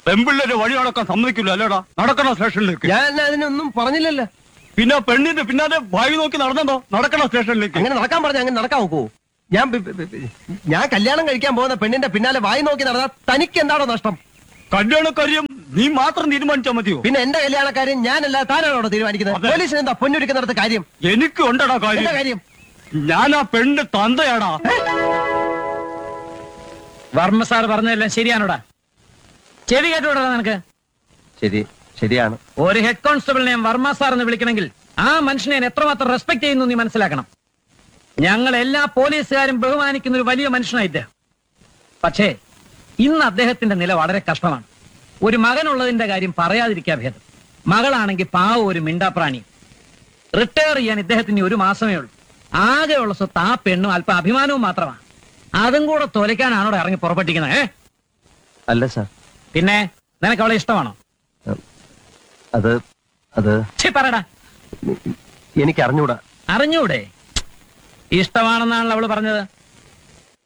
പെമ്പിള്ളേരെ വഴി നടക്കാൻ സമ്മതിക്കില്ല അല്ലേടാ നടക്കണ സ്റ്റേഷനിലേക്ക് ഞാൻ അതിനൊന്നും പറഞ്ഞില്ലല്ലോ പിന്നെ പെണ്ണിന്റെ പിന്നാലെ വായി നോക്കി നടന്നോ നടക്കണ സ്റ്റേഷനിലേക്ക് അങ്ങനെ നടക്കാൻ പറഞ്ഞ അങ്ങനെ നടക്കാൻ നോക്കൂ ഞാൻ ബി- ബി- ബി- ഞാൻ കല്യാണം കഴിക്കാൻ പോകുന്ന പെണ്ണിന്റെ പിന്നാലെ വായി നോക്കി നടന്നാൽ തനിക്ക് എന്താണോ നഷ്ടം കല്യാണക്കാര്യം നീ മാത്രം തീരുമാനിച്ചാ മതിയോ പിന്നെ എന്റെ കല്യാണക്കാരൻ ഞാനല്ല താനാണോ തീരുമാനിക്കുന്നത് അതെ. പോലീസിന് എന്താ പൊന്നൊരുക്കുന്നിടത്ത് കാര്യം എനിക്ക് ഉണ്ടടാ എന്താ കാര്യം കാര്യം ഞാൻ ആ പെണ്ണിന്റെ തന്തയാടാ വർമ്മ സാർ പറഞ്ഞതെല്ലാം ശരിയാണോടാ ചെവി കേട്ടോടാ നിനക്ക് ശരി ശരിയാണ് ഒരു ഹെഡ് കോൺസ്റ്റബിളിനെ വർമ്മ സാർ എന്ന് വിളിക്കണമെങ്കിൽ ആ മനുഷ്യനെ ഞാൻ എത്രമാത്രം റെസ്പെക്ട് ചെയ്യുന്നു നീ മനസ്സിലാക്കണം ഞങ്ങൾ എല്ലാ പോലീസുകാരും ബഹുമാനിക്കുന്ന ഒരു വലിയ മനുഷ്യനായി ഇദ്ദേഹം പക്ഷേ ഇന്ന് അദ്ദേഹത്തിന്റെ നില വളരെ കഷ്ടമാണ് ഒരു മകനുള്ളതിന്റെ കാര്യം പറയാതിരിക്കാ ഭേദം മകളാണെങ്കിൽ പാവ ഒരു മിണ്ടാപ്രാണി റിട്ടയർ ചെയ്യാൻ ഇദ്ദേഹത്തിന് ഒരു മാസമേ ഉള്ളൂ ആകെയുള്ള സ്വത്ത് ആ പെണ്ണും അല്പം അഭിമാനവും മാത്രമാണ് അതും കൂടെ തോലയ്ക്കാനാണോ ഇറങ്ങി പുറപ്പെട്ടിരിക്കുന്നത് ഏ അല്ല സാർ പിന്നെ നിനക്ക് അവളെ ഇഷ്ടമാണോ അത് അത് ഛി, പറയടാ എനിക്ക് അറിഞ്ഞൂടാ അറിഞ്ഞൂടെ ഇഷ്ടമാണെന്നാണല്ലോ അവള് പറഞ്ഞത്